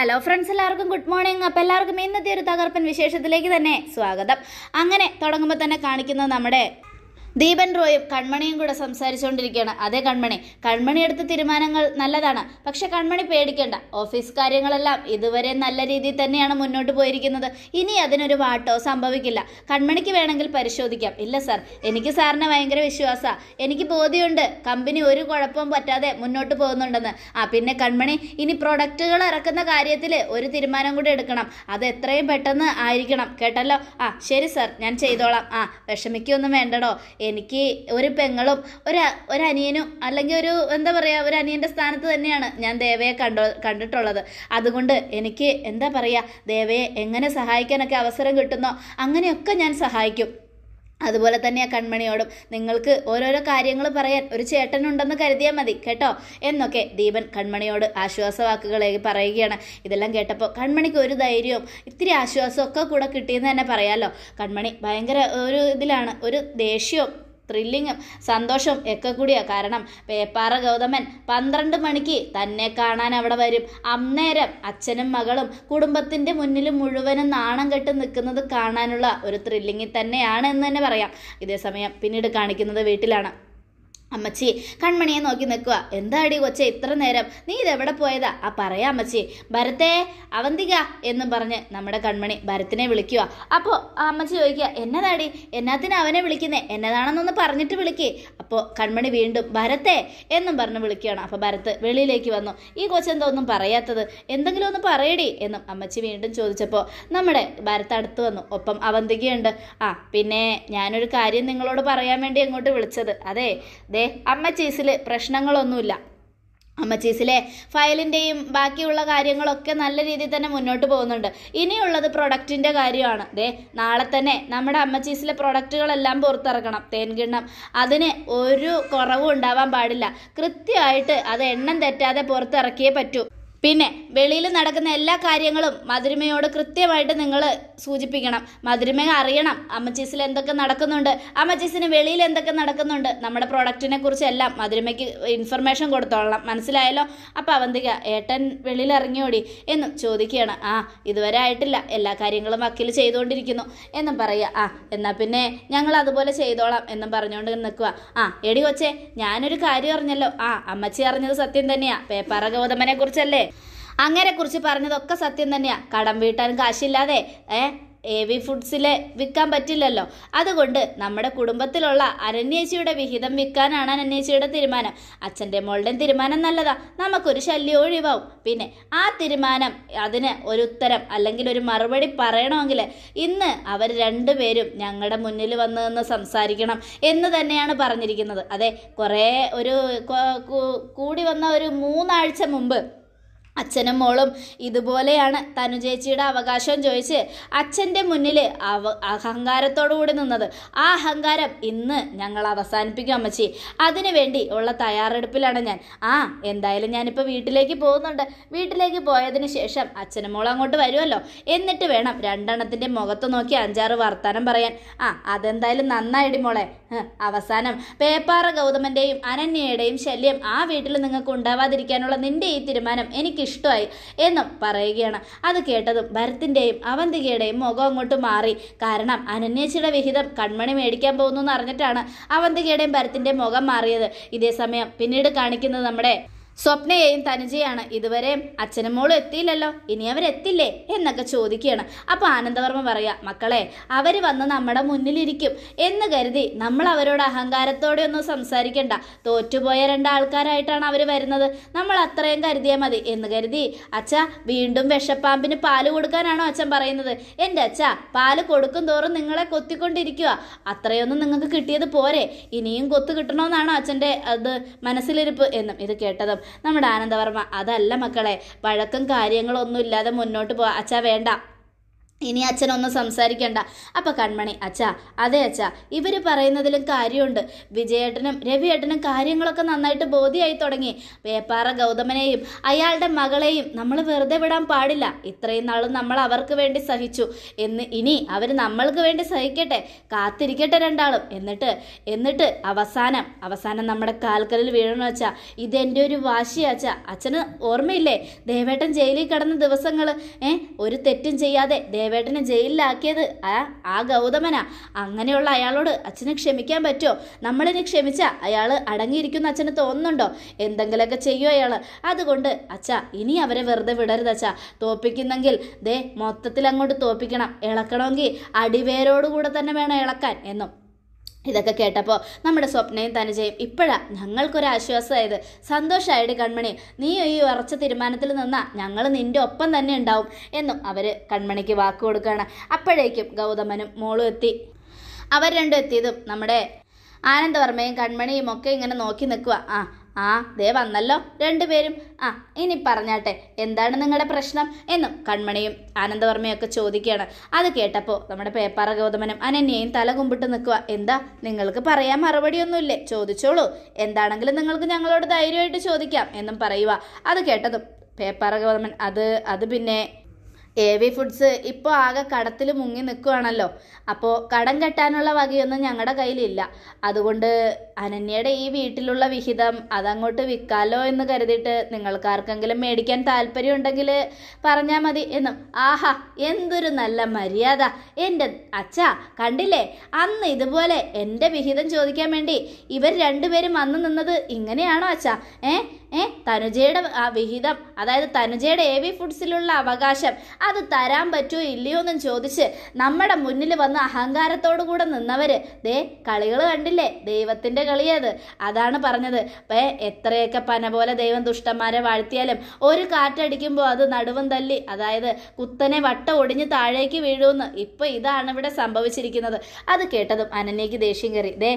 hello friends എല്ലാവർക്കും good morning അപ്പോൾ എല്ലാവർക്കും ഇന്നത്തെ ഒരു തകർപ്പൻ വിശേഷത്തിലേക്ക് തന്നെ സ്വാഗതം അങ്ങനെ തുടങ്ങുമ്പോൾ തന്നെ കാണിക്കുന്നത് നമ്മുടെ ദീപൻ റോയും കൺമണിയും കൂടെ സംസാരിച്ചുകൊണ്ടിരിക്കുകയാണ് അതേ കൺമണി കൺമണി എടുത്ത തീരുമാനങ്ങൾ നല്ലതാണ് പക്ഷെ കൺമണി പേടിക്കേണ്ട ഓഫീസ് കാര്യങ്ങളെല്ലാം ഇതുവരെ നല്ല രീതിയിൽ തന്നെയാണ് മുന്നോട്ട് പോയിരിക്കുന്നത് ഇനി അതിനൊരു വാട്ടോ സംഭവിക്കില്ല കൺമണിക്ക് വേണമെങ്കിൽ പരിശോധിക്കാം ഇല്ല സാർ എനിക്ക് സാറിനെ ഭയങ്കര വിശ്വാസമാണ് എനിക്ക് ബോധ്യമുണ്ട് കമ്പനി ഒരു കുഴപ്പവും പറ്റാതെ മുന്നോട്ട് പോകുന്നുണ്ടെന്ന് ആ പിന്നെ കൺമണി ഇനി പ്രൊഡക്റ്റുകൾ ഇറക്കുന്ന കാര്യത്തിൽ ഒരു തീരുമാനം കൂടി എടുക്കണം അത് എത്രയും പെട്ടെന്ന് ആയിരിക്കണം കേട്ടല്ലോ ആ ശരി സാർ ഞാൻ ചെയ്തോളാം ആ വിഷമിക്കൊന്നും വേണ്ടടോ എനിക്ക് ഒരു പെങ്ങളും ഒരു ഒരു അനിയനും അല്ലെങ്കിൽ ഒരു എന്താ പറയുക ഒരു അനിയൻ്റെ സ്ഥാനത്ത് തന്നെയാണ് ഞാൻ ദേവയെ കണ്ടോ കണ്ടിട്ടുള്ളത് അതുകൊണ്ട് എനിക്ക് എന്താ പറയുക ദേവയെ എങ്ങനെ സഹായിക്കാനൊക്കെ അവസരം കിട്ടുന്നോ അങ്ങനെയൊക്കെ ഞാൻ സഹായിക്കും അതുപോലെ തന്നെ ആ കൺമണിയോടും നിങ്ങൾക്ക് ഓരോരോ കാര്യങ്ങൾ പറയാൻ ഒരു ചേട്ടനുണ്ടെന്ന് കരുതിയാൽ മതി കേട്ടോ എന്നൊക്കെ ദീപൻ കൺമണിയോട് ആശ്വാസവാക്കുകളെ പറയുകയാണ് ഇതെല്ലാം കേട്ടപ്പോൾ കൺമണിക്ക് ഒരു ധൈര്യവും ഇത്തിരി ആശ്വാസവും ഒക്കെ കൂടെ കിട്ടിയെന്ന് തന്നെ പറയാമല്ലോ കൺമണി ഭയങ്കര ഒരു ഇതിലാണ് ഒരു ദേഷ്യവും ത്രില്ലിങ്ങും സന്തോഷവും ഒക്കെ കൂടിയാ കാരണം പേപ്പാറ ഗൗതമൻ പന്ത്രണ്ട് മണിക്ക് തന്നെ കാണാൻ അവിടെ വരും അന്നേരം അച്ഛനും മകളും കുടുംബത്തിൻ്റെ മുന്നിൽ മുഴുവനും നാണം കെട്ട് നിൽക്കുന്നത് കാണാനുള്ള ഒരു ത്രില്ലിങ്ങിൽ തന്നെയാണ് എന്ന് തന്നെ പറയാം ഇതേസമയം പിന്നീട് കാണിക്കുന്നത് വീട്ടിലാണ് അമ്മച്ചി കൺമണിയെ നോക്കി നിൽക്കുക എന്താടി കൊച്ചെ ഇത്ര നേരം നീ ഇതെവിടെ പോയതാ ആ പറയാ അമ്മച്ചി ഭരത്തേ അവന്തിക എന്നും പറഞ്ഞ് നമ്മുടെ കൺമണി ഭരത്തിനെ വിളിക്കുക അപ്പോൾ ആ അമ്മച്ചി ചോദിക്കുക എന്നതാടി എന്നാത്തിന് അവനെ വിളിക്കുന്നേ എന്നതാണെന്നൊന്ന് പറഞ്ഞിട്ട് വിളിക്കേ അപ്പോൾ കൺമണി വീണ്ടും ഭരത്തേ എന്നും പറഞ്ഞ് വിളിക്കുകയാണ് അപ്പോൾ ഭരത്ത് വെളിയിലേക്ക് വന്നു ഈ കൊച്ചെന്തോ ഒന്നും പറയാത്തത് എന്തെങ്കിലും ഒന്ന് പറയടി എന്നും അമ്മച്ചി വീണ്ടും ചോദിച്ചപ്പോൾ നമ്മുടെ ഭരത്ത് അടുത്ത് വന്നു ഒപ്പം അവന്തികയുണ്ട് ആ പിന്നെ ഞാനൊരു കാര്യം നിങ്ങളോട് പറയാൻ വേണ്ടി അങ്ങോട്ട് വിളിച്ചത് അതെ ദേ അമ്മച്ചീസിൽ പ്രശ്നങ്ങളൊന്നുമില്ല അമ്മച്ചീസിലെ ഫയലിൻ്റെയും ബാക്കിയുള്ള കാര്യങ്ങളൊക്കെ നല്ല രീതിയിൽ തന്നെ മുന്നോട്ട് പോകുന്നുണ്ട് ഇനിയുള്ളത് പ്രൊഡക്റ്റിൻ്റെ കാര്യമാണ് ദേ നാളെ തന്നെ നമ്മുടെ അമ്മച്ചീസിലെ പ്രൊഡക്റ്റുകളെല്ലാം പുറത്തിറക്കണം തേൻകിണ്ണം അതിന് ഒരു കുറവും ഉണ്ടാവാൻ പാടില്ല കൃത്യമായിട്ട് അത് എണ്ണം തെറ്റാതെ പുറത്തിറക്കിയേ പറ്റൂ പിന്നെ വെളിയിൽ നടക്കുന്ന എല്ലാ കാര്യങ്ങളും മധുരിമയോട് കൃത്യമായിട്ട് നിങ്ങൾ സൂചിപ്പിക്കണം മധുരിമ അറിയണം അമ്മച്ചീസിൽ എന്തൊക്കെ നടക്കുന്നുണ്ട് അമ്മച്ചീസിന് വെളിയിൽ എന്തൊക്കെ നടക്കുന്നുണ്ട് നമ്മുടെ പ്രൊഡക്റ്റിനെ കുറിച്ച് എല്ലാം മധുരിമയ്ക്ക് ഇൻഫർമേഷൻ കൊടുത്തോളണം മനസ്സിലായല്ലോ അപ്പോൾ അവന്തിക ഏട്ടൻ വെളിയിൽ ഇറങ്ങിയോടി എന്നും ചോദിക്കുകയാണ് ആ ഇതുവരെ ആയിട്ടില്ല എല്ലാ കാര്യങ്ങളും വക്കീൽ ചെയ്തുകൊണ്ടിരിക്കുന്നു എന്നും പറയുക ആ എന്നാൽ പിന്നെ ഞങ്ങൾ അതുപോലെ ചെയ്തോളാം എന്നും പറഞ്ഞുകൊണ്ട് നിൽക്കുക ആ എടി കൊച്ചേ ഞാനൊരു കാര്യം അറിഞ്ഞല്ലോ ആ അമ്മച്ചി അറിഞ്ഞത് സത്യം തന്നെയാ പേപ്പാറ ഗൗതമനെ കുറിച്ചല്ലേ അങ്ങനെ കുറിച്ച് പറഞ്ഞതൊക്കെ സത്യം തന്നെയാ കടം വീട്ടാൻ കാശില്ലാതെ ഏ എ വി ഫുഡ്സിലെ വിൽക്കാൻ പറ്റില്ലല്ലോ അതുകൊണ്ട് നമ്മുടെ കുടുംബത്തിലുള്ള അരണ്യേച്ചിയുടെ വിഹിതം വിൽക്കാനാണ് അനന്യേച്ചിയുടെ തീരുമാനം അച്ഛൻ്റെ മോളുടെ തീരുമാനം നല്ലതാ നമുക്കൊരു ശല്യം ഒഴിവാവും പിന്നെ ആ തീരുമാനം അതിന് ഒരു ഉത്തരം അല്ലെങ്കിൽ ഒരു മറുപടി പറയണമെങ്കിൽ ഇന്ന് അവർ രണ്ടുപേരും ഞങ്ങളുടെ മുന്നിൽ വന്ന് നിന്ന് സംസാരിക്കണം എന്ന് തന്നെയാണ് പറഞ്ഞിരിക്കുന്നത് അതെ കുറേ ഒരു കൊ- കൂ- കൂടി വന്ന ഒരു മൂന്നാഴ്ച മുമ്പ് അച്ഛനും മോളും ഇതുപോലെയാണ് തനുചേച്ചിയുടെ അവകാശം ചോദിച്ച് അച്ഛൻ്റെ മുന്നിൽ അവ അഹങ്കാരത്തോടു കൂടി നിന്നത് ആ അഹങ്കാരം ഇന്ന് ഞങ്ങൾ അവസാനിപ്പിക്കും അമ്മച്ചി അതിനു വേണ്ടി ഉള്ള തയ്യാറെടുപ്പിലാണ് ഞാൻ ആ എന്തായാലും ഞാനിപ്പോൾ വീട്ടിലേക്ക് പോകുന്നുണ്ട് വീട്ടിലേക്ക് പോയതിന് ശേഷം അച്ഛനും മോളും അങ്ങോട്ട് വരുമല്ലോ എന്നിട്ട് വേണം രണ്ടെണ്ണത്തിൻ്റെ മുഖത്ത് നോക്കി അഞ്ചാറ് വർത്താനം പറയാൻ ആ അതെന്തായാലും നന്നായിടി മോളെ ഹ്, അവസാനം പേപ്പാറ ഗൗതമൻ്റെയും അനന്യയുടെയും ശല്യം ആ വീട്ടിൽ നിങ്ങൾക്ക് ഉണ്ടാവാതിരിക്കാനുള്ള നിന്റെ ഈ തീരുമാനം എനിക്കിഷ്ടമായി എന്നും പറയുകയാണ് അത് കേട്ടതും ഭരത്തിൻ്റെയും അവന്തികയുടെയും മുഖം അങ്ങോട്ട് മാറി കാരണം അനന്യേച്ചിയുടെ വിഹിതം കൺമണി മേടിക്കാൻ പോകുന്നു എന്ന് അറിഞ്ഞിട്ടാണ് അവന്തികയുടെയും ഭരത്തിൻ്റെയും മുഖം മാറിയത് ഇതേ സമയം പിന്നീട് കാണിക്കുന്നത് നമ്മുടെ സ്വപ്നയെയും തനുജയാണ് ഇതുവരെ അച്ഛനും മോളും എത്തിയില്ലല്ലോ ഇനി അവരെത്തില്ലേ എന്നൊക്കെ ചോദിക്കുകയാണ് അപ്പോൾ ആനന്ദവർമ്മ പറയാ മക്കളെ അവർ വന്ന് നമ്മുടെ മുന്നിലിരിക്കും എന്ന് കരുതി നമ്മൾ അവരോട് അഹങ്കാരത്തോടെ ഒന്നും സംസാരിക്കണ്ട തോറ്റുപോയ രണ്ടാൾക്കാരായിട്ടാണ് അവർ വരുന്നത് നമ്മൾ അത്രയും കരുതിയാൽ മതി എന്ന് കരുതി അച്ഛ വീണ്ടും വിഷപ്പാമ്പിന് പാല് കൊടുക്കാനാണോ അച്ഛൻ പറയുന്നത് എൻ്റെ അച്ഛ പാല് കൊടുക്കും തോറും നിങ്ങളെ കൊത്തിക്കൊണ്ടിരിക്കുക അത്രയൊന്നും നിങ്ങൾക്ക് കിട്ടിയത് പോരെ ഇനിയും കൊത്തു കിട്ടണമെന്നാണോ അച്ഛൻ്റെ അത് മനസ്സിലിരിപ്പ് എന്നും ഇത് കേട്ടതും നമ്മുടെ ആനന്ദവർമ്മ അതല്ല മക്കളെ വഴക്കും കാര്യങ്ങളൊന്നും ഇല്ലാതെ മുന്നോട്ട് പോവാ അച്ഛാ വേണ്ട ഇനി അച്ഛനൊന്നും സംസാരിക്കണ്ട അപ്പൊ കൺമണി അച്ഛാ അതെ അച്ഛാ ഇവര് പറയുന്നതിലും കാര്യമുണ്ട് വിജയേട്ടനും രവിയേട്ടനും കാര്യങ്ങളൊക്കെ നന്നായിട്ട് ബോധ്യമായി തുടങ്ങി വേപ്പാറ ഗൗതമനെയും അയാളുടെ മകളെയും നമ്മൾ വെറുതെ വിടാൻ പാടില്ല ഇത്രയും നാളും നമ്മൾ അവർക്ക് വേണ്ടി സഹിച്ചു എന്ന് ഇനി അവർ നമ്മൾക്ക് വേണ്ടി സഹിക്കട്ടെ കാത്തിരിക്കട്ടെ രണ്ടാളും എന്നിട്ട് എന്നിട്ട് അവസാനം അവസാനം നമ്മുടെ കാൽക്കലിൽ വീഴണമെന്ന് വെച്ചാ ഇതെൻ്റെ ഒരു വാശിയാച്ച അച്ഛന് ഓർമ്മയില്ലേ ദേവേട്ടൻ ജയിലിൽ കിടന്ന ദിവസങ്ങൾ ഏ ഒരു തെറ്റും ചെയ്യാതെ ദേവേട്ടനെ ജയിലിലാക്കിയത് ആ ആ ഗൗതമനാ അങ്ങനെയുള്ള അയാളോട് അച്ഛന് ക്ഷമിക്കാൻ പറ്റുമോ നമ്മളിനി ക്ഷമിച്ച അയാൾ അടങ്ങിയിരിക്കുന്ന അച്ഛന് തോന്നുന്നുണ്ടോ എന്തെങ്കിലുമൊക്കെ ചെയ്യുമോ അയാൾ അതുകൊണ്ട് അച്ഛാ ഇനി അവരെ വെറുതെ വിടരുത് അച്ഛാ തോപ്പിക്കുന്നെങ്കിൽ ദേ മൊത്തത്തിൽ അങ്ങോട്ട് തോപ്പിക്കണം ഇളക്കണമെങ്കിൽ അടിവേരോടുകൂടെ തന്നെ വേണം ഇളക്കാൻ എന്നും ഇതൊക്കെ കേട്ടപ്പോൾ നമ്മുടെ സ്വപ്നയും തനുജയും ഇപ്പോഴാ ഞങ്ങൾക്കൊരു ആശ്വാസമായത് സന്തോഷമായിട്ട് കൺമണി നീ ഈ ഉറച്ച തീരുമാനത്തിൽ നിന്നാ ഞങ്ങൾ നിന്റെ ഒപ്പം തന്നെ ഉണ്ടാവും എന്നും അവർ കൺമണിക്ക് വാക്ക് കൊടുക്കുകയാണ് അപ്പോഴേക്കും ഗൗതമനും മോളും എത്തി അവർ രണ്ടും എത്തിയതും നമ്മുടെ ആനന്ദവർമ്മയും കൺമണിയും ഒക്കെ ഇങ്ങനെ നോക്കി നിൽക്കുക ആ ആ ദേ വന്നല്ലോ രണ്ടുപേരും ആ ഇനി പറഞ്ഞാട്ടെ എന്താണ് നിങ്ങളുടെ പ്രശ്നം എന്നും കൺമണിയും ആനന്ദവർമ്മയും ഒക്കെ ചോദിക്കുകയാണ് അത് കേട്ടപ്പോൾ നമ്മുടെ പേപ്പാറ ഗൗതമനും അനന്യയും തല കുമ്പിട്ട് നിൽക്കുക എന്താ നിങ്ങൾക്ക് പറയാൻ മറുപടിയൊന്നുമില്ലേ ചോദിച്ചോളൂ എന്താണെങ്കിലും നിങ്ങൾക്ക് ഞങ്ങളോട് ധൈര്യമായിട്ട് ചോദിക്കാം എന്നും പറയുക അത് കേട്ടതും പേപ്പാറ ഗൗതമൻ അത് അത് പിന്നെ എ വി ഫുഡ്സ് ഇപ്പോൾ ആകെ കടത്തിൽ മുങ്ങി നിൽക്കുകയാണല്ലോ അപ്പോൾ കടം കെട്ടാനുള്ള വകയൊന്നും ഞങ്ങളുടെ കയ്യിലില്ല അതുകൊണ്ട് അനന്യയുടെ ഈ വീട്ടിലുള്ള വിഹിതം അതങ്ങോട്ട് വിൽക്കാലോ എന്ന് കരുതിയിട്ട് നിങ്ങൾക്ക് ആർക്കെങ്കിലും മേടിക്കാൻ താല്പര്യം ഉണ്ടെങ്കിൽ പറഞ്ഞാൽ മതി എന്നും ആഹാ എന്തൊരു നല്ല മര്യാദ എൻ്റെ അച്ഛാ കണ്ടില്ലേ അന്ന് ഇതുപോലെ എൻ്റെ വിഹിതം ചോദിക്കാൻ വേണ്ടി ഇവർ രണ്ടുപേരും വന്നു നിന്നത് ഇങ്ങനെയാണോ അച്ഛാ ഏ ഏ തനുജയുടെ ആ വിഹിതം അതായത് തനുജയുടെ എ വി ഫുഡ്സിലുള്ള അവകാശം അത് തരാൻ പറ്റുമോ ഇല്ലയോ എന്നും ചോദിച്ച് നമ്മുടെ മുന്നിൽ വന്ന് അഹങ്കാരത്തോടു കൂടെ നിന്നവര് ദേ കളികൾ കണ്ടില്ലേ ദൈവത്തിന്റെ കളിയത് അതാണ് പറഞ്ഞത് ഏ എത്രയൊക്കെ പന പോലെ ദൈവം ദുഷ്ടന്മാരെ വാഴ്ത്തിയാലും ഒരു കാറ്റടിക്കുമ്പോൾ അത് നടുവും തല്ലി അതായത് കുത്തനെ വട്ട ഒടിഞ്ഞ് താഴേക്ക് വീഴുമെന്ന് ഇപ്പൊ ഇതാണ് ഇവിടെ സംഭവിച്ചിരിക്കുന്നത് അത് കേട്ടതും അനന്യക്ക് ദേഷ്യം കയറി ദേ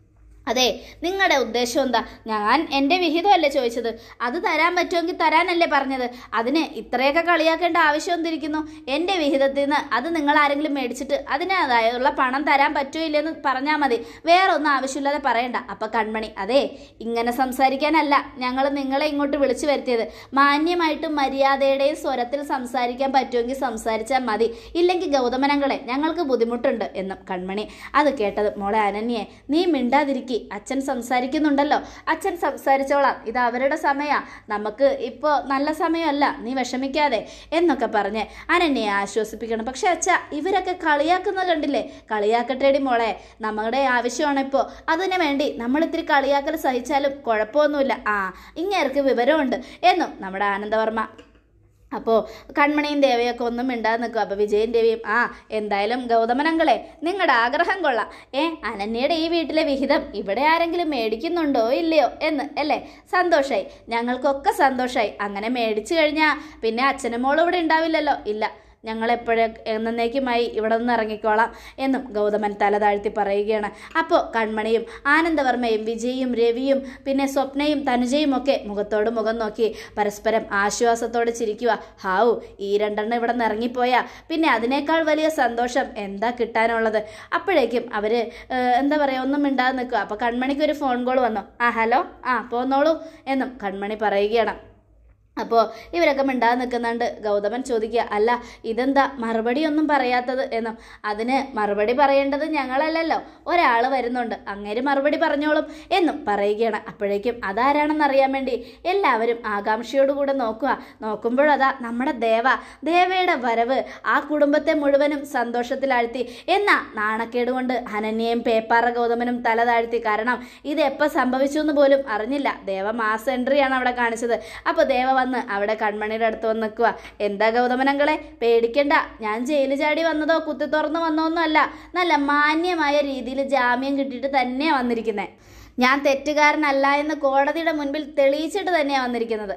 അതെ നിങ്ങളുടെ ഉദ്ദേശം എന്താ ഞാൻ എൻ്റെ വിഹിതമല്ലേ ചോദിച്ചത് അത് തരാൻ പറ്റുമെങ്കിൽ തരാനല്ലേ പറഞ്ഞത് അതിന് ഇത്രയൊക്കെ കളിയാക്കേണ്ട ആവശ്യം എന്തിരിക്കുന്നു എൻ്റെ വിഹിതത്തിൽ നിന്ന് അത് നിങ്ങൾ ആരെങ്കിലും മേടിച്ചിട്ട് അതിന് അതായതുള്ള പണം തരാൻ പറ്റുമോ ഇല്ലെന്ന് പറഞ്ഞാൽ മതി വേറെ ഒന്നും ആവശ്യമില്ലാതെ പറയണ്ട അപ്പം കൺമണി അതെ ഇങ്ങനെ സംസാരിക്കാനല്ല ഞങ്ങൾ നിങ്ങളെ ഇങ്ങോട്ട് വിളിച്ചു വരുത്തിയത് മാന്യമായിട്ടും മര്യാദയുടെയും സ്വരത്തിൽ സംസാരിക്കാൻ പറ്റുമെങ്കിൽ സംസാരിച്ചാൽ മതി ഇല്ലെങ്കിൽ ഗൗതമനങ്ങളെ ഞങ്ങൾക്ക് ബുദ്ധിമുട്ടുണ്ട് എന്നും കൺമണി അത് കേട്ടത് മോളെ അനന്യെ നീ മിണ്ടാതിരിക്കി അച്ഛൻ സംസാരിക്കുന്നുണ്ടല്ലോ അച്ഛൻ സംസാരിച്ചോളാം ഇത് അവരുടെ സമയാ നമുക്ക് ഇപ്പോൾ നല്ല സമയമല്ല നീ വിഷമിക്കാതെ എന്നൊക്കെ പറഞ്ഞ് അനന്യയെ ആശ്വസിപ്പിക്കണം പക്ഷെ അച്ഛ ഇവരൊക്കെ കളിയാക്കുന്നത് കണ്ടില്ലേ കളിയാക്കട്ടേടി മോളെ നമ്മുടെ ആവശ്യമാണ് ഇപ്പോൾ അതിനു വേണ്ടി നമ്മൾ ഇത്തിരി കളിയാക്കൽ സഹിച്ചാലും കുഴപ്പമൊന്നുമില്ല ആ ഇങ്ങേർക്ക് വിവരമുണ്ട് എന്നും നമ്മുടെ ആനന്ദവർമ്മ അപ്പോൾ കൺമണിയും ദേവയൊക്കെ ഒന്നും മിണ്ടാതെ നിൽക്കും അപ്പോൾ വിജയൻ ദേവിയും ആ എന്തായാലും ഗൗതമനങ്ങളെ നിങ്ങളുടെ ആഗ്രഹം കൊള്ളാം ഏ അനന്യയുടെ ഈ വീട്ടിലെ വിഹിതം ഇവിടെ ആരെങ്കിലും മേടിക്കുന്നുണ്ടോ ഇല്ലയോ എന്ന് അല്ലേ സന്തോഷായി ഞങ്ങൾക്കൊക്കെ സന്തോഷായി അങ്ങനെ മേടിച്ചു കഴിഞ്ഞാൽ പിന്നെ അച്ഛനും മോളും ഇവിടെ ഉണ്ടാവില്ലല്ലോ ഇല്ല ഞങ്ങൾ എപ്പോഴേ എന്നേക്കുമായി ഇവിടെ നിന്ന് ഇറങ്ങിക്കോളാം എന്നും ഗൗതമൻ തല താഴ്ത്തി പറയുകയാണ് അപ്പോൾ കൺമണിയും ആനന്ദവർമ്മയും വിജയും രവിയും പിന്നെ സ്വപ്നയും തനുജയും ഒക്കെ മുഖത്തോട് മുഖം നോക്കി പരസ്പരം ആശ്വാസത്തോടെ ചിരിക്കുക ഹാവു ഈ രണ്ടെണ്ണം ഇവിടെ നിന്ന് ഇറങ്ങിപ്പോയാ പിന്നെ അതിനേക്കാൾ വലിയ സന്തോഷം എന്താ കിട്ടാനുള്ളത് അപ്പോഴേക്കും അവർ എന്താ പറയുക ഒന്നും മിണ്ടാതെ നിൽക്കുക അപ്പോൾ കൺമണിക്ക് ഒരു ഫോൺ കോൾ വന്നു ആ ഹലോ ആ പോന്നോളൂ എന്നും കൺമണി പറയുകയാണ് അപ്പോൾ ഇവരൊക്കെ മിണ്ടാതെ നിൽക്കുന്നുണ്ട് ഗൗതമൻ ചോദിക്കുക അല്ല ഇതെന്താ മറുപടിയൊന്നും പറയാത്തത് എന്നും അതിന് മറുപടി പറയേണ്ടത് ഞങ്ങളല്ലല്ലോ ഒരാൾ വരുന്നുണ്ട് അങ്ങേര് മറുപടി പറഞ്ഞോളും എന്നും പറയുകയാണ് അപ്പോഴേക്കും അതാരാണെന്ന് അറിയാൻ വേണ്ടി എല്ലാവരും ആകാംക്ഷയോടുകൂടെ നോക്കുക നോക്കുമ്പോഴതാ നമ്മുടെ ദേവ ദേവയുടെ വരവ് ആ കുടുംബത്തെ മുഴുവനും സന്തോഷത്തിലാഴ്ത്തി എന്നാ നാണക്കേട് കൊണ്ട് അനന്യയും പേപ്പാറ ഗൗതമനും തല താഴ്ത്തി കാരണം ഇത് എപ്പോൾ സംഭവിച്ചു എന്ന് പോലും അറിഞ്ഞില്ല ദേവ മാസ് എൻട്രിയാണ് അവിടെ കാണിച്ചത് അപ്പോൾ ദേവ വന്ന് അവിടെ കൺമണിയുടെ അടുത്ത് വന്ന് നിൽക്കുക എന്താ ഗൗതമനങ്ങളെ പേടിക്കണ്ട ഞാൻ ജയിലിൽ ചാടി വന്നതോ കുത്തി തുറന്ന് വന്നോന്നും അല്ല നല്ല മാന്യമായ രീതിയിൽ ജാമ്യം കിട്ടിയിട്ട് തന്നെയാണ് വന്നിരിക്കുന്നത് ഞാൻ തെറ്റുകാരനല്ല എന്ന് കോടതിയുടെ മുൻപിൽ തെളിയിച്ചിട്ട് തന്നെയാണ് വന്നിരിക്കുന്നത് ആ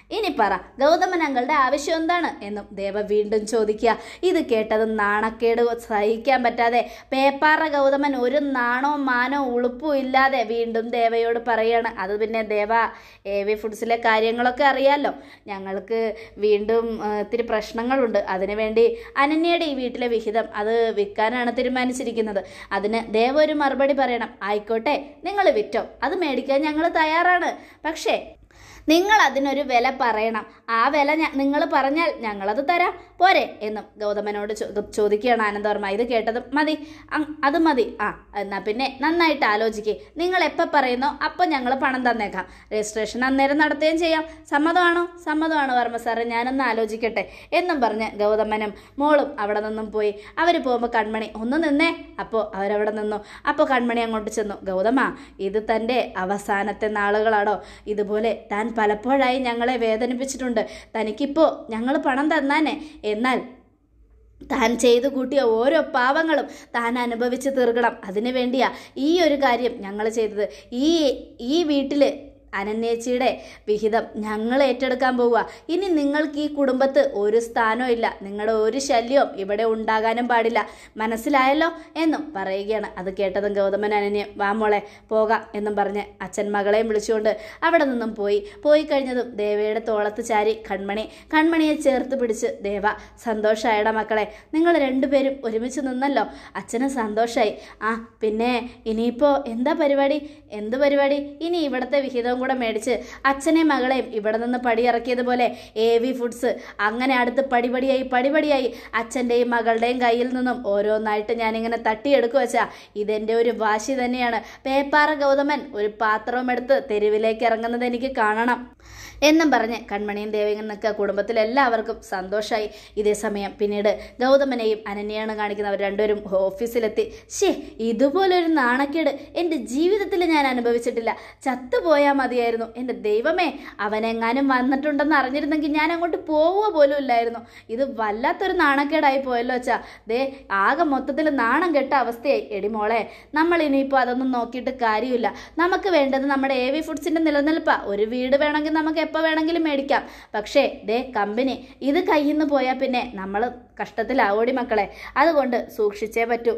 ഇനി പറ ഗൗതമൻ അങ്കളുടെ ആവശ്യം എന്താണ് എന്നും ദേവ വീണ്ടും ചോദിക്കുക ഇത് കേട്ടതും നാണക്കേട് സഹിക്കാൻ പറ്റാതെ പേപ്പാറ ഗൗതമൻ ഒരു നാണോ മാനോ ഉളുപ്പും ഇല്ലാതെ വീണ്ടും ദേവയോട് പറയാണ് അത് പിന്നെ ദേവ എ വി ഫുഡ്സിലെ കാര്യങ്ങളൊക്കെ അറിയാമല്ലോ ഞങ്ങൾക്ക് വീണ്ടും ആ, ഇത്തിരി പ്രശ്നങ്ങളുണ്ട് അതിനുവേണ്ടി അനന്യയുടെ ഈ വീട്ടിലെ വിഹിതം അത് വിൽക്കാനാണ് തീരുമാനിച്ചിരിക്കുന്നത് അതിന് ദേവ ഒരു മറുപടി പറയണം ആയിക്കോട്ടെ നിങ്ങൾ വിറ്റോ അത് മേടിക്കാൻ ഞങ്ങൾ തയ്യാറാണ് പക്ഷേ നിങ്ങൾ അതിനൊരു വില പറയണം ആ വില നിങ്ങൾ പറഞ്ഞാൽ ഞങ്ങളത് തരാം പോരെ എന്നും ഗൗതമനോട് ചോ- ചോദിക്കുകയാണ് ആനന്ദവർമ്മ ഇത് കേട്ടതും മതി അങ് അത് മതി ആ എന്നാ പിന്നെ നന്നായിട്ട് ആലോചിക്കേ നിങ്ങൾ എപ്പോൾ പറയുന്നോ അപ്പോൾ ഞങ്ങൾ പണം തന്നേക്കാം രജിസ്ട്രേഷൻ അന്നേരം നടത്തുകയും ചെയ്യാം സമ്മതമാണോ സമ്മതമാണ് വർമ്മ സാറേ ഞാനൊന്ന് ആലോചിക്കട്ടെ എന്നും പറഞ്ഞ് ഗൗതമനും മോളും അവിടെ നിന്നും പോയി അവർ പോകുമ്പോൾ കൺമണി ഒന്ന് നിന്നേ അപ്പോൾ അവരവിടെ നിന്നു അപ്പോൾ കൺമണി അങ്ങോട്ട് ചെന്നു ഗൗതമ ഇത് തൻ്റെ അവസാനത്തെ നാളുകളാണോ ഇതുപോലെ താൻ പലപ്പോഴായി ഞങ്ങളെ വേദനിപ്പിച്ചിട്ടുണ്ട് തനിക്കിപ്പോൾ ഞങ്ങൾ പണം തന്നാനെ എന്നാൽ താൻ ചെയ്തു കൂട്ടിയ ഓരോ പാവങ്ങളും താൻ അനുഭവിച്ച് തീർക്കണം അതിനു വേണ്ടിയാ ഈ ഒരു കാര്യം ഞങ്ങൾ ചെയ്തത് ഈ ഈ വീട്ടിൽ അനന്യേച്ചിയുടെ വിഹിതം ഞങ്ങൾ ഏറ്റെടുക്കാൻ പോവുക ഇനി നിങ്ങൾക്ക് ഈ കുടുംബത്ത് ഒരു സ്ഥാനവും ഇല്ല നിങ്ങളുടെ ഒരു ശല്യവും ഇവിടെ ഉണ്ടാകാനും പാടില്ല മനസ്സിലായല്ലോ എന്നും പറയുകയാണ് അത് കേട്ടതും ഗൗതമൻ അനന്യം വാ മോളെ പോകാം എന്നും പറഞ്ഞ് അച്ഛൻ മകളെയും വിളിച്ചുകൊണ്ട് അവിടെ നിന്നും പോയി പോയി കഴിഞ്ഞതും ദേവയുടെ തോളത്ത് ചാരി കൺമണി കൺമണിയെ ചേർത്ത് പിടിച്ച് ദേവ സന്തോഷമായടാ മക്കളെ നിങ്ങൾ രണ്ടുപേരും ഒരുമിച്ച് നിന്നല്ലോ അച്ഛന് സന്തോഷമായി ആ പിന്നെ ഇനിയിപ്പോൾ എന്താ പരിപാടി എന്ത് പരിപാടി ഇനി ഇവിടുത്തെ വിഹിതവും കൂടെ മേടിച്ച് അച്ഛനെയും മകളെയും ഇവിടെ നിന്ന് പടിയിറക്കിയതുപോലെ എ വി ഫുഡ്സ് അങ്ങനെ അടുത്ത് പടിപടിയായി പടിപടിയായി അച്ഛൻ്റെയും മകളുടെയും കയ്യിൽ നിന്നും ഓരോന്നായിട്ട് ഞാനിങ്ങനെ തട്ടിയെടുക്കുക വെച്ചാ ഇതെൻ്റെ ഒരു വാശി തന്നെയാണ് പേപ്പാറ ഗൗതമൻ ഒരു പാത്രവും എടുത്ത് തെരുവിലേക്ക് ഇറങ്ങുന്നത് എനിക്ക് കാണണം എന്നും പറഞ്ഞ് കൺമണിയും ദേവികനൊക്കെ കുടുംബത്തിലെല്ലാവർക്കും സന്തോഷമായി ഇതേ സമയം പിന്നീട് ഗൗതമനെയും അനന്യയാണ് കാണിക്കുന്നത് അവർ രണ്ടുപേരും ഓഫീസിലെത്തി ശേ ഇതുപോലൊരു നാണക്കേട് എൻ്റെ ജീവിതത്തിൽ ഞാൻ അനുഭവിച്ചിട്ടില്ല ചത്തുപോയാൽ മതിയായിരുന്നു എൻ്റെ ദൈവമേ അവനെങ്ങാനും വന്നിട്ടുണ്ടെന്ന് അറിഞ്ഞിരുന്നെങ്കിൽ ഞാൻ അങ്ങോട്ട് പോവുക പോലും ഇല്ലായിരുന്നു ഇത് വല്ലാത്തൊരു നാണക്കേടായി പോയല്ലോ അച്ഛാ ദേ ആകെ മൊത്തത്തിൽ നാണം കെട്ട അവസ്ഥയായി എടി മോളെ നമ്മൾ ഇനിയിപ്പോൾ അതൊന്നും നോക്കിയിട്ട് കാര്യമില്ല നമുക്ക് വേണ്ടത് നമ്മുടെ എ വി ഫുഡ്സിൻ്റെ നിലനിൽപ്പാ ഒരു വീട് വേണമെങ്കിൽ നമുക്ക് എപ്പോൾ വേണമെങ്കിലും മേടിക്കാം പക്ഷേ ദേ കമ്പനി ഇത് കയ്യിൽ നിന്ന് പോയാൽ പിന്നെ നമ്മൾ കഷ്ടത്തിലാവോടി മക്കളെ അതുകൊണ്ട് സൂക്ഷിച്ചേ പറ്റൂ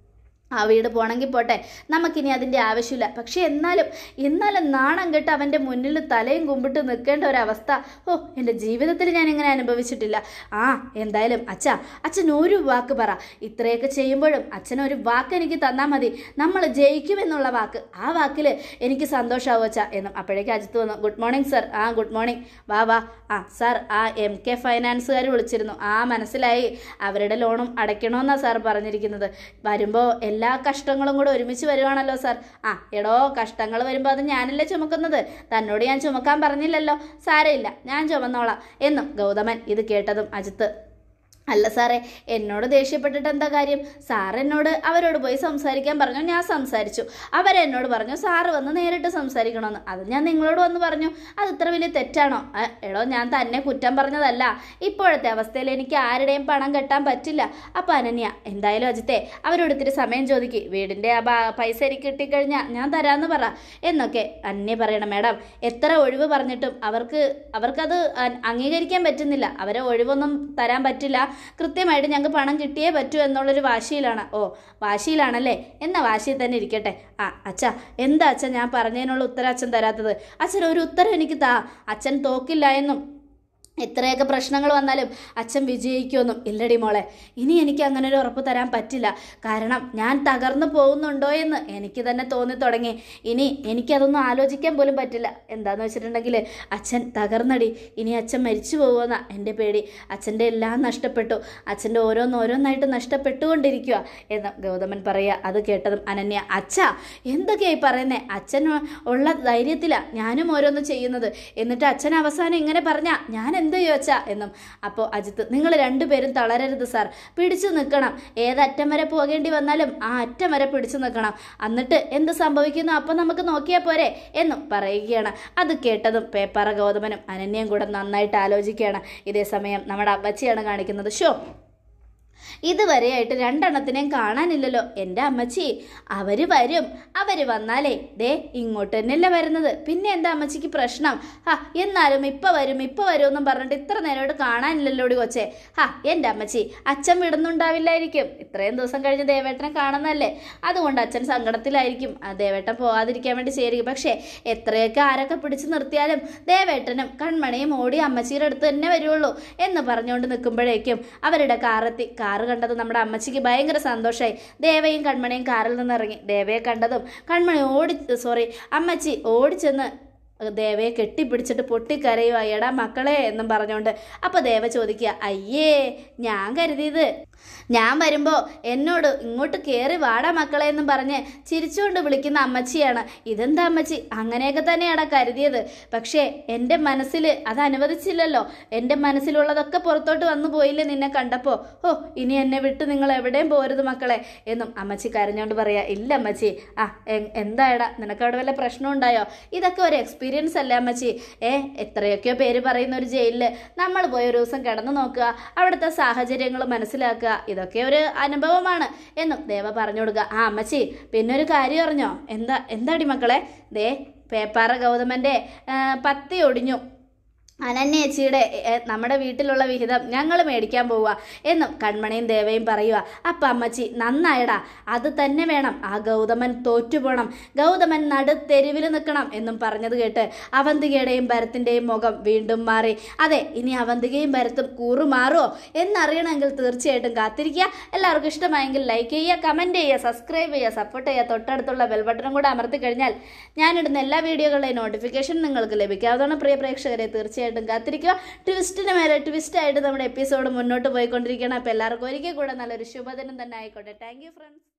ആ വീട് പോണെങ്കിൽ പോട്ടെ നമുക്കിനി അതിൻ്റെ ആവശ്യമില്ല പക്ഷെ എന്നാലും എന്നാലും നാണം കെട്ട് അവൻ്റെ മുന്നിൽ തലയും കുമ്പിട്ട് നിൽക്കേണ്ട ഒരവസ്ഥ ഓ എൻ്റെ ജീവിതത്തിൽ ഞാൻ ഇങ്ങനെ അനുഭവിച്ചിട്ടില്ല ആ എന്തായാലും അച്ഛാ അച്ഛൻ ഒരു വാക്ക് പറ ഇത്രയൊക്കെ ചെയ്യുമ്പോഴും അച്ഛൻ ഒരു വാക്ക് എനിക്ക് തന്നാൽ മതി നമ്മൾ ജയിക്കുമെന്നുള്ള വാക്ക് ആ വാക്കിൽ എനിക്ക് സന്തോഷമാവും അച്ഛാ എന്നും അപ്പോഴേക്ക് അജിത്ത് വന്നു ഗുഡ് മോർണിംഗ് സർ ആ ഗുഡ് മോർണിംഗ് വാ വാ ആ സാർ ആ എം കെ ഫൈനാൻസുകാർ വിളിച്ചിരുന്നു ആ മനസ്സിലായി അവരുടെ ലോണും അടയ്ക്കണമെന്നാണ് സാർ പറഞ്ഞിരിക്കുന്നത് വരുമ്പോൾ എല്ലാ കഷ്ടങ്ങളും കൂടെ ഒരുമിച്ച് വരുവാണല്ലോ സാർ ആ എടോ കഷ്ടങ്ങൾ വരുമ്പോൾ അത് ഞാനല്ലേ ചുമക്കുന്നത് തന്നോട് ഞാൻ ചുമക്കാൻ പറഞ്ഞില്ലല്ലോ സാരമില്ല ഞാൻ ചുമന്നോളാം എന്നും ഗൗതമൻ ഇത് കേട്ടതും അജിത്ത് അല്ല സാറേ എന്നോട് ദേഷ്യപ്പെട്ടിട്ട് എന്താ കാര്യം സാർ എന്നോട് അവരോട് പോയി സംസാരിക്കാൻ പറഞ്ഞു ഞാൻ സംസാരിച്ചു അവരെന്നോട് പറഞ്ഞു സാറ് വന്ന് നേരിട്ട് സംസാരിക്കണമെന്ന് അത് ഞാൻ നിങ്ങളോട് വന്ന് പറഞ്ഞു അത് ഇത്ര വലിയ തെറ്റാണോ ആ, എടോ ഞാൻ തന്നെ കുറ്റം പറഞ്ഞതല്ല ഇപ്പോഴത്തെ അവസ്ഥയിൽ എനിക്ക് ആരുടെയും പണം കെട്ടാൻ പറ്റില്ല അപ്പം അനന്യ എന്തായാലും അജിത്തെ അവരോട് ഇത്തിരി സമയം ചോദിക്ക് വീടിൻ്റെ ആ ബാ- പൈസ എനിക്ക് കിട്ടിക്കഴിഞ്ഞാൽ ഞാൻ തരാമെന്ന് പറ എന്നൊക്കെ അന്യ പറയണം മാഡം എത്ര ഒഴിവ് പറഞ്ഞിട്ടും അവർക്ക് അവർക്കത് അ- അംഗീകരിക്കാൻ പറ്റുന്നില്ല അവരെ ഒഴിവൊന്നും തരാൻ പറ്റില്ല കൃത്യമായിട്ട് ഞങ്ങൾക്ക് പണം കിട്ടിയേ പറ്റൂ എന്നുള്ളൊരു വാശിയിലാണ് ഓ വാശിയിലാണല്ലേ എന്നാ വാശിയിൽ തന്നെ ഇരിക്കട്ടെ ആ അച്ഛാ എന്താ അച്ഛൻ ഞാൻ പറഞ്ഞതിനുള്ള ഉത്തരം അച്ഛൻ തരാത്തത് അച്ഛൻ ഒരു ഉത്തരം എനിക്ക് താ അച്ഛൻ തോക്കില്ല എന്നും എത്രയൊക്കെ പ്രശ്നങ്ങൾ വന്നാലും അച്ഛൻ വിജയിക്കുമെന്നും ഇല്ലടി മോളെ ഇനി എനിക്ക് അങ്ങനെ ഒരു ഉറപ്പ് തരാൻ പറ്റില്ല കാരണം ഞാൻ തകർന്നു പോകുന്നുണ്ടോ എന്ന് എനിക്ക് തന്നെ തോന്നി തുടങ്ങി ഇനി എനിക്കതൊന്നും ആലോചിക്കാൻ പോലും പറ്റില്ല എന്താന്ന് വെച്ചിട്ടുണ്ടെങ്കിൽ അച്ഛൻ തകർന്നടി ഇനി അച്ഛൻ മരിച്ചു പോകുമെന്നാ എൻ്റെ പേടി അച്ഛൻ്റെ എല്ലാം നഷ്ടപ്പെട്ടു അച്ഛൻ്റെ ഓരോന്നോരോന്നായിട്ട് നഷ്ടപ്പെട്ടുകൊണ്ടിരിക്കുക എന്ന് ഗൗതമൻ പറയുക അത് കേട്ടതും അനന്യ അച്ഛാ എന്തൊക്കെയായി പറയുന്നേ അച്ഛൻ ഉള്ള ധൈര്യത്തിലാണ് ഞാനും ഓരോന്ന് ചെയ്യുന്നത് എന്നിട്ട് അച്ഛൻ അവസാനം ഇങ്ങനെ പറഞ്ഞാ ഞാൻ എന്ത് ചോദിച്ചാ എന്നും അപ്പോൾ അജിത്ത് നിങ്ങൾ രണ്ടുപേരും തളരരുത് സാർ പിടിച്ചു നിൽക്കണം ഏതറ്റം വരെ പോകേണ്ടി വന്നാലും ആ അറ്റം വരെ പിടിച്ചു നിൽക്കണം എന്നിട്ട് എന്ത് സംഭവിക്കുന്നു അപ്പം നമുക്ക് നോക്കിയാൽ പോരെ എന്നും പറയുകയാണ് അത് കേട്ടതും പേപ്പറ ഗൗതമനും അനന്യയും കൂടെ നന്നായിട്ട് ആലോചിക്കുകയാണ് ഇതേ സമയം നമ്മുടെ അമ്മച്ചിയാണ് കാണിക്കുന്നത് ഷോ ഇതുവരെയായിട്ട് രണ്ടെണ്ണത്തിനെയും കാണാനില്ലല്ലോ എൻ്റെ അമ്മച്ചി അവര് വരും അവര് വന്നാലേ ദേ ഇങ്ങോട്ട് തന്നെയല്ലേ വരുന്നത് പിന്നെ എന്താ അമ്മച്ചിക്ക് പ്രശ്നം ഹാ എന്നാലും ഇപ്പൊ വരും ഇപ്പൊ വരും എന്നും പറഞ്ഞിട്ട് ഇത്ര നേരമായിട്ട് കാണാനില്ലല്ലോ ഓടി കൊച്ചേ ഹാ എൻ്റെ അമ്മച്ചി അച്ഛൻ വിടുന്നുണ്ടാവില്ലായിരിക്കും ഇത്രയും ദിവസം കഴിഞ്ഞ് ദേവേട്ടനെ കാണുന്നതല്ലേ അതുകൊണ്ട് അച്ഛൻ സങ്കടത്തിലായിരിക്കും ആ ദേവേട്ടൻ പോകാതിരിക്കാൻ വേണ്ടി ചേരുക പക്ഷേ എത്രയൊക്കെ ആരൊക്കെ പിടിച്ചു നിർത്തിയാലും ദേവേട്ടനും കൺമണിയും ഓടി അമ്മച്ചിയുടെ അടുത്ത് തന്നെ വരുള്ളൂ എന്ന് പറഞ്ഞുകൊണ്ട് നിൽക്കുമ്പോഴേക്കും അവരുടെ കാറെത്തി കാറ് കണ്ടത് നമ്മുടെ അമ്മച്ചിക്ക് ഭയങ്കര സന്തോഷമായി ദേവയും കൺമണിയും കാറിൽ നിന്ന് ഇറങ്ങി ദേവയെ കണ്ടതും കൺമണി ഓടി സോറി അമ്മച്ചി ഓടിച്ചെന്ന് ദേവയെ കെട്ടിപ്പിടിച്ചിട്ട് പൊട്ടിക്കരയുക എടാ മക്കളെ എന്നും പറഞ്ഞുകൊണ്ട് അപ്പോൾ ദേവ ചോദിക്കുക അയ്യേ ഞാൻ കരുതിയത് ഞാൻ വരുമ്പോൾ എന്നോട് ഇങ്ങോട്ട് കയറി വാടാ മക്കളെ എന്നും പറഞ്ഞ് ചിരിച്ചുകൊണ്ട് വിളിക്കുന്ന അമ്മച്ചിയാണ് ഇതെന്താ അമ്മച്ചി അങ്ങനെയൊക്കെ തന്നെയാണ് കരുതിയത് പക്ഷേ എൻ്റെ മനസ്സിൽ അത് അനുവദിച്ചില്ലല്ലോ എൻ്റെ മനസ്സിലുള്ളതൊക്കെ പുറത്തോട്ട് വന്നു പോയില്ലേ നിന്നെ കണ്ടപ്പോൾ ഓ ഇനി എന്നെ വിട്ട് നിങ്ങൾ എവിടെയും പോരുത് മക്കളെ എന്നും അമ്മച്ചി കരഞ്ഞോണ്ട് പറയാ ഇല്ല അമ്മച്ചി ആ എ- എന്തായടാ നിനക്ക് അവിടെ വല്ല പ്രശ്നം ഉണ്ടായോ ഇതൊക്കെ ഒരു എക്സ്പീരിയൻസ് അല്ലേ അമ്മച്ചി ഏ എത്രയൊക്കെയോ പേര് പറയുന്ന ഒരു ജയിലിൽ നമ്മൾ പോയി ഒരു ദിവസം കിടന്നു നോക്കുക അവിടുത്തെ സാഹചര്യങ്ങൾ മനസ്സിലാക്കുക ഇതൊക്കെ ഒരു അനുഭവമാണ് എന്നും ദേവ പറഞ്ഞു കൊടുക്കുക ആ അമ്മച്ചി പിന്നെ ഒരു കാര്യം അറിഞ്ഞോ എന്താ എന്താടി മക്കളെ ദേ പേപ്പാറ ഗൗതമൻ്റെ ആ, പത്തി ഒടിഞ്ഞു അനന്യേച്ചിയുടെ എ, നമ്മുടെ വീട്ടിലുള്ള വിഹിതം ഞങ്ങൾ മേടിക്കാൻ പോവുക എന്നും കൺമണിയും ദേവയും പറയുക അപ്പം അമ്മച്ചി നന്നായടാ അത് തന്നെ വേണം ആ ഗൗതമൻ തോറ്റുപോണം ഗൗതമൻ നടുത്തെരുവിൽ നിൽക്കണം എന്നും പറഞ്ഞത് കേട്ട് അവന്തികയുടെയും ഭരത്തിൻ്റെയും മുഖം വീണ്ടും മാറി അതെ ഇനി അവന്തികയും ഭരത്തും കൂറുമാറുമോ എന്നറിയണമെങ്കിൽ തീർച്ചയായിട്ടും കാത്തിരിക്കുക എല്ലാവർക്കും ഇഷ്ടമായെങ്കിൽ ലൈക്ക് ചെയ്യുക കമൻറ്റ് ചെയ്യുക സബ്സ്ക്രൈബ് ചെയ്യുക സപ്പോർട്ട് ചെയ്യുക തൊട്ടടുത്തുള്ള ബെൽ ബട്ടണും കൂടെ അമർത്തി കഴിഞ്ഞാൽ ഞാനിടുന്ന എല്ലാ വീഡിയോകളുടെയും നോട്ടിഫിക്കേഷൻ നിങ്ങൾക്ക് ലഭിക്കാവുന്നതാണ് പ്രിയ പ്രേക്ഷകരെ തീർച്ചയായിട്ടും കാത്തിരിക്കുക ട്വിസ്റ്റിന് മേലെ ട്വിസ്റ്റായിട്ട് നമ്മുടെ എപ്പിസോഡ് മുന്നോട്ട് പോയിക്കൊണ്ടിരിക്കുകയാണ് അപ്പോൾ എല്ലാവർക്കും ഒരിക്കൽ കൂടെ നല്ലൊരു ശുഭദിനം തന്നെ ആയിക്കോട്ടെ താങ്ക് യു ഫ്രണ്ട്സ്